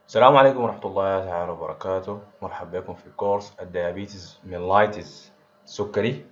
السلام عليكم ورحمة الله تعالى وبركاته مرحبا بكم في كورس الديابيتس ميلايتس السكري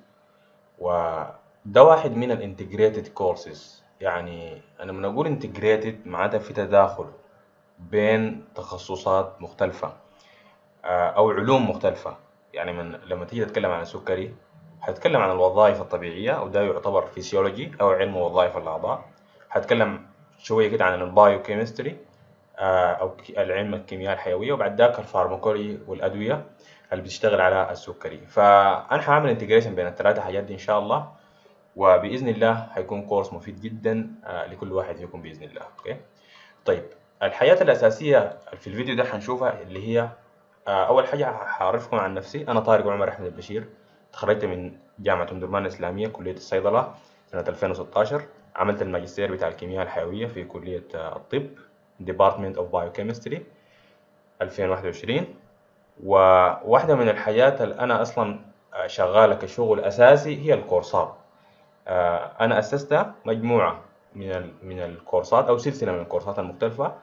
وده واحد من الانتجريتد كورسز يعني أنا لما أقول انتجريتد معناتها في تداخل بين تخصصات مختلفة آه، أو علوم مختلفة يعني من لما تيجي تتكلم عن السكري هتتكلم عن الوظائف الطبيعية وده يعتبر فيسيولوجي أو علم وظائف الأعضاء هتكلم شوية كده عن البايو كيمستري أو العلم الكيمياء الحيوية وبعد ذاك الفارماكولوجي والأدوية اللي بتشتغل على السكري فأنا هعمل انتجريشن بين الثلاثة حاجات دي إن شاء الله وبإذن الله هيكون كورس مفيد جدا آه، لكل واحد فيكم بإذن الله أوكي طيب الحاجات الأساسية في الفيديو ده هنشوفها اللي هي آه، أول حاجة هعرفكم عن نفسي أنا طارق عمر أحمد البشير تخرجت من جامعة أم درمان الإسلامية كلية الصيدلة سنة 2016 عملت الماجستير بتاع الكيمياء الحيوية في كلية آه، الطب Department of Biochemistry 2021 وواحدة من الحاجات اللي أنا أصلا شغالة كشغل أساسي هي الكورسات آه، أنا أسست مجموعة من ال- من الكورسات أو سلسلة من الكورسات المختلفة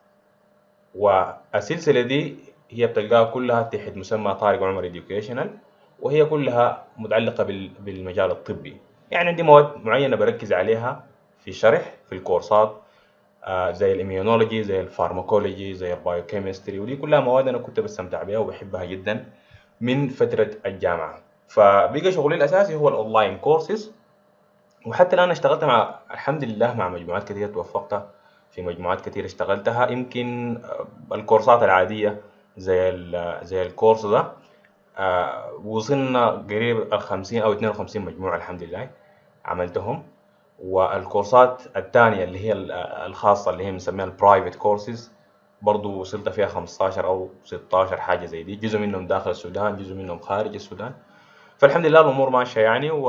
والسلسلة دي هي بتلقاها كلها تحت مسمى طارق عمر Educational وهي كلها متعلقة بال- بالمجال الطبي يعني عندي مواد معينة بركز عليها في شرح في الكورسات آه، زي الاميونولوجي زي الفارماكولوجي زي البايوكيمستري ودي كلها مواد انا كنت بستمتع بها وبحبها جدا من فترة الجامعة فبقى شغلي الاساسي هو الاونلاين كورسز وحتى الان اشتغلت مع الحمد لله مع مجموعات كثيرة توفقت في مجموعات كثيرة اشتغلتها يمكن آه، الكورسات العادية زي ال- زي الكورس ده آه، وصلنا قريب الخمسين أو اتنين وخمسين مجموعة الحمد لله عملتهم والكورسات الثانية اللي هي ال- الخاصة اللي هي بنسميها البرايفت كورسز برضو وصلت فيها 15 أو 16 حاجة زي دي جزء منهم داخل السودان جزء منهم خارج السودان فالحمد لله الأمور ماشية يعني و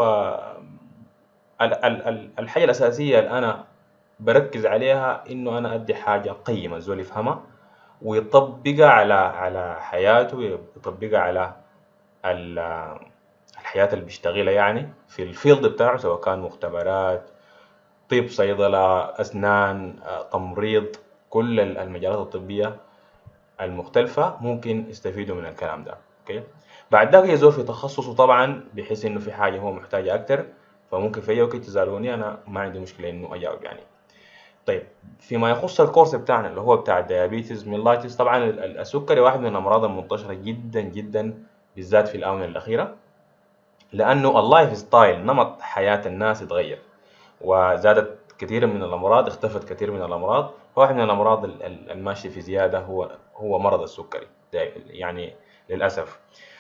ال- ال- ال- الحاجة الأساسية اللي أنا بركز عليها إنه أنا أدي حاجة قيمة الزول يفهمها ويطبقها على على حياته ويطبقها على ال- الحياة اللي بيشتغلها يعني في الفيلد بتاعه سواء كان مختبرات طب صيدلة أسنان آه، تمريض كل ال- المجالات الطبية المختلفة ممكن يستفيدوا من الكلام ده أوكي بعد ذاك يزور في تخصصه طبعا بحيث إنه في حاجة هو محتاجها أكتر فممكن في أي وقت تسألوني أنا ما عندي مشكلة إنه أجاوب يعني طيب فيما يخص الكورس بتاعنا اللي هو بتاع الديابيتس ميلايتس طبعا ال- ال- السكري واحد من الأمراض المنتشرة جدا جدا بالذات في الآونة الأخيرة لأنه اللايف ستايل نمط حياة الناس اتغير وزادت كثير من الأمراض اختفت كثير من الأمراض واحد من الأمراض ال- ال- الماشية في زيادة هو هو مرض السكري ده يعني للأسف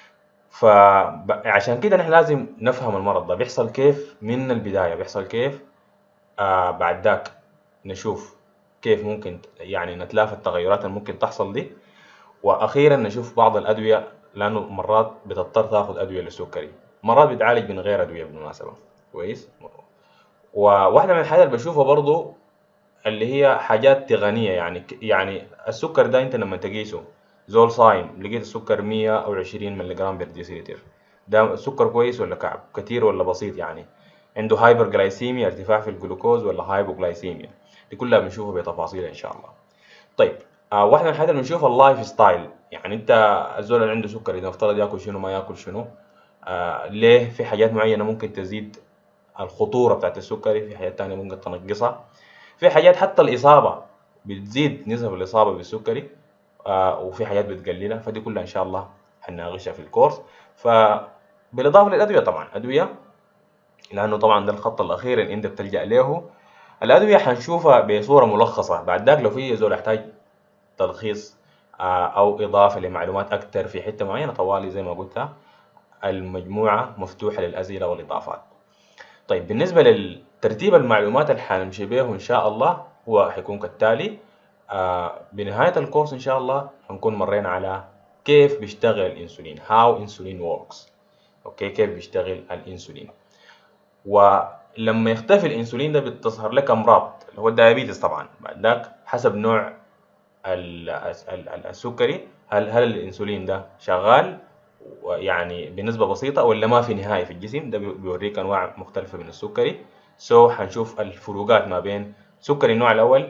فعشان كده نحن لازم نفهم المرض ده بيحصل كيف من البداية بيحصل كيف آه بعد ذاك نشوف كيف ممكن يعني نتلافى التغيرات اللي ممكن تحصل دي واخيرا نشوف بعض الادويه لانه مرات بتضطر تاخذ ادويه للسكري مرات بتعالج من غير ادويه بالمناسبه كويس وواحده من الحاجات اللي بشوفها برضو اللي هي حاجات تقنيه يعني ك- يعني السكر ده انت لما تقيسه زول صايم لقيت السكر 100 او 20 ملغ بر ديسيلتر ده سكر كويس ولا كعب كتير ولا بسيط يعني عنده هايبر جلايسيميا ارتفاع في الجلوكوز ولا هايبوغلايسيميا دي كلها بنشوفها بتفاصيل ان شاء الله طيب آه واحده من الحاجات اللي بنشوفها اللايف ستايل يعني انت الزول اللي عنده سكر اذا افترض ياكل شنو ما ياكل شنو آه ليه في حاجات معينه ممكن تزيد الخطوره بتاعت السكري في حاجات تانية ممكن تنقصها في حاجات حتى الاصابه بتزيد نسب الاصابه بالسكري آه وفي حاجات بتقللها فدي كلها ان شاء الله هنناقشها في الكورس فبالاضافه للادويه طبعا ادويه لانه طبعا ده الخط الاخير اللي انت بتلجا له الادويه حنشوفها بصوره ملخصه بعد ذاك لو في زول يحتاج تلخيص آه، او اضافه لمعلومات اكثر في حته معينه طوالي زي ما قلت المجموعه مفتوحه للاسئله والاضافات طيب بالنسبه للترتيب المعلومات اللي حنمشي بيه ان شاء الله هو حيكون كالتالي آه، بنهايه الكورس ان شاء الله حنكون مرينا على كيف بيشتغل الانسولين how insulin works اوكي كيف بيشتغل الانسولين ولما يختفي الانسولين ده بتظهر لك امراض اللي هو الدايابيتس طبعا بعد ذاك حسب نوع ال- ال- ال- السكري هل هل الانسولين ده شغال يعني بنسبة بسيطة ولا ما في نهاية في الجسم ده بي- بيوريك انواع مختلفة من السكري سو حنشوف الفروقات ما بين سكري النوع الاول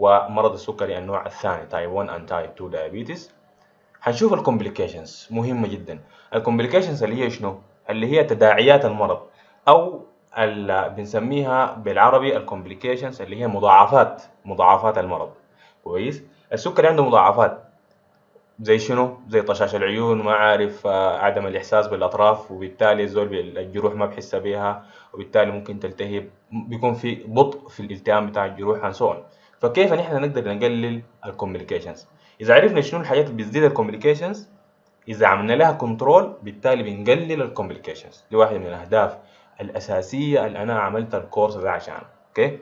ومرض السكري النوع الثاني تايب 1 and تايب 2 diabetes حنشوف الكومبليكيشنز مهمة جدا الكومبليكيشنز اللي هي شنو؟ اللي هي تداعيات المرض او اللي بنسميها بالعربي الكومبليكيشنز اللي هي مضاعفات مضاعفات المرض كويس السكري عنده مضاعفات زي شنو زي طشاش العيون ما عارف آه، عدم الاحساس بالاطراف وبالتالي الزول الجروح ما بحس بيها وبالتالي ممكن تلتهب بيكون في بطء في الالتئام بتاع الجروح عن سو فكيف نحن نقدر نقلل الكومبليكيشنز اذا عرفنا شنو الحاجات اللي بتزيد الكومبليكيشنز اذا عملنا لها كنترول بالتالي بنقلل الكومبليكيشنز دي واحده من الاهداف الاساسيه اللي انا عملت الكورس ده عشانها اوكي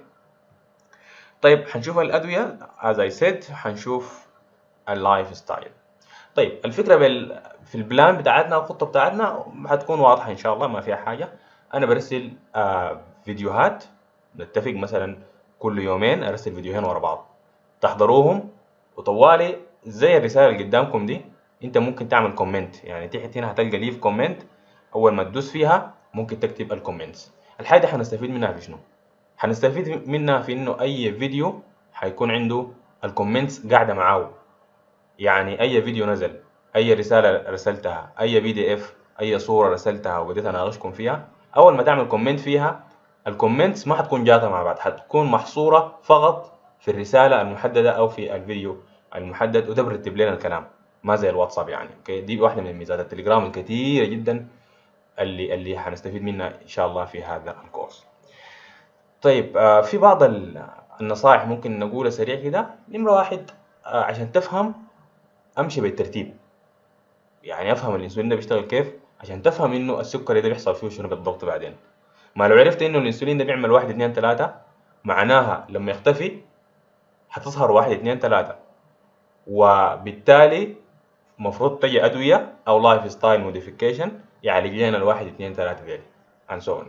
طيب حنشوف الادويه as I said حنشوف اللايف ستايل طيب الفكره بال... في البلان بتاعتنا الخطه بتاعتنا حتكون واضحه ان شاء الله ما فيها حاجه انا برسل آه فيديوهات نتفق مثلا كل يومين ارسل فيديوهين ورا بعض تحضروهم وطوالي زي الرساله اللي قدامكم دي انت ممكن تعمل كومنت يعني تحت هنا هتلقى ليف كومنت اول ما تدوس فيها ممكن تكتب الكومنتس الحاجه دي حنستفيد منها في شنو حنستفيد منها في انه اي فيديو حيكون عنده الكومنتس قاعده معاه يعني اي فيديو نزل اي رساله رسلتها اي بي دي اف اي صوره رسلتها وبديت اناقشكم فيها اول ما تعمل كومنت فيها الكومنتس ما حتكون جاتها مع بعض حتكون محصوره فقط في الرساله المحدده او في الفيديو المحدد وده برتب لنا الكلام ما زي الواتساب يعني اوكي دي واحده من ميزات التليجرام الكثيره جدا اللي اللي حنستفيد منها ان شاء الله في هذا الكورس طيب آه في بعض النصائح ممكن نقولها سريع كده نمره واحد آه عشان تفهم امشي بالترتيب يعني افهم الانسولين ده بيشتغل كيف عشان تفهم انه السكري ده بيحصل فيه شنو بالضبط بعدين ما لو عرفت انه الانسولين ده بيعمل واحد اتنين تلاتة معناها لما يختفي حتظهر واحد اتنين تلاتة وبالتالي المفروض تجي ادوية او لايف ستايل موديفيكيشن يعالج لنا الواحد اتنين تلاتة ديل and so on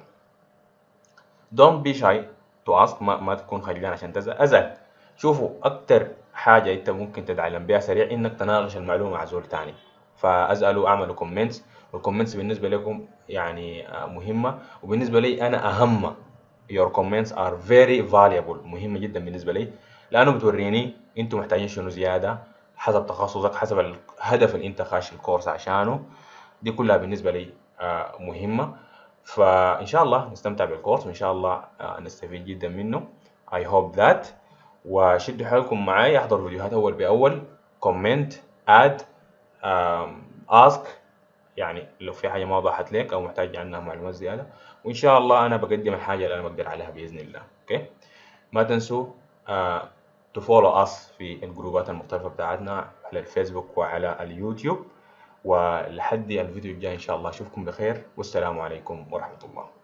don't be shy to ask ما, ما تكون خجلان عشان تسأل اسأل شوفوا اكتر حاجة انت ممكن تتعلم بها سريع انك تناقش المعلومة مع زول تاني فاسألوا اعملوا كومنتس والكومنتس بالنسبة لكم يعني مهمة وبالنسبة لي انا اهم your comments are very valuable مهمة جدا بالنسبة لي لانه بتوريني انتوا محتاجين شنو زيادة حسب تخصصك حسب الهدف اللي انت خاش الكورس عشانه دي كلها بالنسبة لي مهمة فإن شاء الله نستمتع بالكورس وإن شاء الله نستفيد جدا منه I hope that وشدوا حيلكم معايا احضروا فيديوهات أول بأول كومنت اد ask يعني لو في حاجة ما وضحت لك أو محتاج عنها معلومات زيادة وإن شاء الله أنا بقدم الحاجة اللي أنا بقدر عليها بإذن الله أوكي ما تنسوا تفولو أس في الجروبات المختلفة بتاعتنا على الفيسبوك وعلى اليوتيوب ولحد الفيديو الجاي إن شاء الله أشوفكم بخير والسلام عليكم ورحمة الله